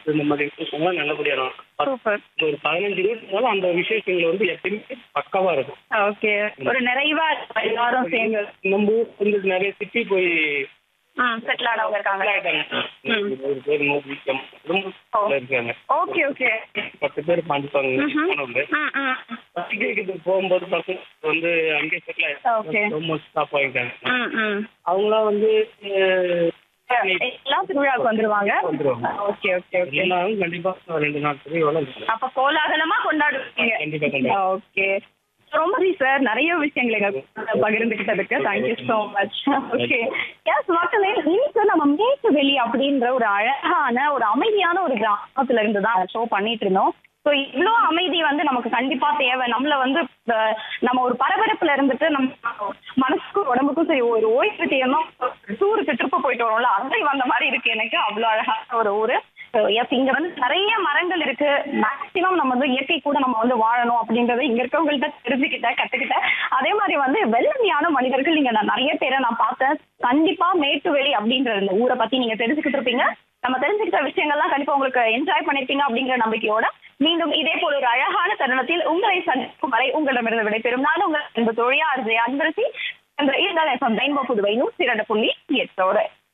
இந்த மாதிரி விஷயங்கள்லாம் நல்லபடியா நடக்கும். சூப்பர் ஒரு பதினஞ்சு வீடு இருந்தாலும் அந்த விசேஷங்கள் வந்து எப்பயுமே பக்கவா இருக்கும் ஓகே ஒரு நிறைவா எல்லாரும் சேர்ந்து நம்ம ஊர் வந்து நிறைய சிட்டி போய் செட்டில் ஆனவங்க இருக்காங்க ஆயிட்டாங்க நூறு பேர் நூறு வீக்கம் குடும்பத்துல இருக்காங்க ஓகே ஓகே பத்து பேர் பாண்டிப்பாங்க பத்து கேட்குறது போகும்போது பசங்க வந்து அங்கேயே செட்டில் Okay. ஆயிட்டாங்க ரொம்ப ஸ்டாப் ஆகிட்டாங்க ம் ம் அவங்களாம் வந்து அஹ், எல்லாம் திருவிழாவுக்கு வந்துருவாங்க வந்துருவாங்க. ஓகே ஓகே ஓகே எல்லாரும் கண்டிப்பா ரெண்டு நாள் திருவிழா அப்ப கோலாகலமா கொண்டாடுவீங்க கண்டிப்பா கண்டிப்பா ஓகே ரொம்ப சார் நிறைய விஷயங்களை எங்க கூட பகிர்ந்துகிட்டதுக்கு thank you so much okay yes மக்களே இன்னைக்கு நம்ம மேற்கு வெளி அப்படின்ற ஒரு அழகான ஒரு அமைதியான ஒரு கிராமத்துல இருந்து தான் ஷோ பண்ணிட்டு இருந்தோம் ஸோ இவ்வளோ அமைதி வந்து நமக்கு கண்டிப்பா தேவை நம்மள வந்து அஹ், நம்ம ஒரு பரபரப்புல இருந்துட்டு நம்ம மனசுக்கும் உடம்புக்கும் சரி ஒரு ஓய்வு தேவையும் டூருக்கு ட்ரிப்பு போயிட்டு வரோம்ல அந்த வந்த மாதிரி இருக்கு எனக்கு அவ்வளோ அழகான ஒரு ஊரு எஸ் இங்க வந்து நிறைய மரங்கள் இருக்கு மேக்சிமம் நம்ம வந்து இயற்கை கூட நம்ம வந்து வாழணும் அப்படின்றத இங்க இருக்கவங்கள்ட்ட தெரிஞ்சுக்கிட்டேன் கத்துக்கிட்டேன் அதே மாதிரி வந்து வெள்ளமையான மனிதர்கள் இங்க நான் நிறைய பேரை நான் பார்த்தேன் கண்டிப்பா மேட்டுவெளி அப்படின்ற இந்த ஊரை பத்தி நீங்க தெரிஞ்சுக்கிட்டு இருப்பீங்க நம்ம தெரிஞ்சுக்கிட்ட விஷயங்கள்லாம் கண்டிப்பா உங்களுக்கு என்ஜாய் பண்ணிருப்பீங்க அப்படிங்கிற நம்பிக்கையோட மீண்டும் இதே போல ஒரு அழகான தருணத்தில் உங்களை சந்திக்கும் வரை உங்களிடமிருந்து விடைபெறும் நான் உங்கள் அன்பு தோழியா அர்ஜய அன்பரசி இந்த இருந்தால் ரெயின்போ புதுவை நூற்றி இரண்டு புள்ளி எட்டோடு